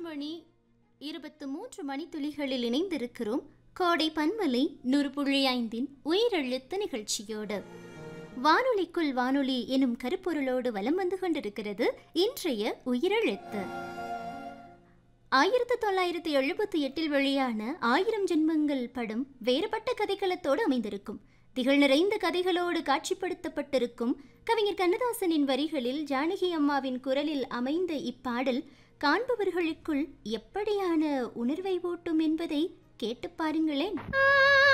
மணி இருபத்து மூன்று மணித்துளிகளில் இணைந்திருக்கிறோம் கோடை பன்மலை நூறு புள்ளி ஐந்தின் உயிரெழுத்து நிகழ்ச்சியோடு வானொலிக்குள் வானொலி எனும் கருப்பொருளோடு வலம் வந்து கொண்டிருக்கிறது இன்றைய உயிரெழுத்து ஆயிரத்து தொள்ளாயிரத்து எழுபத்தி எட்டில் வெளியான ஆயிரம் ஜென்மங்கள் படம் வேறுபட்ட கதைக்களத்தோடு அமைந்திருக்கும் திகழ் நிறைந்த கதைகளோடு காட்சிப்படுத்தப்பட்டிருக்கும் கவிஞர் கண்ணதாசனின் வரிகளில் ஜானகி அம்மாவின் குரலில் அமைந்த இப்பாடல் காண்பவர்களுக்குள் எப்படியான உணர்வை ஊட்டும் என்பதை கேட்டு பாருங்களேன்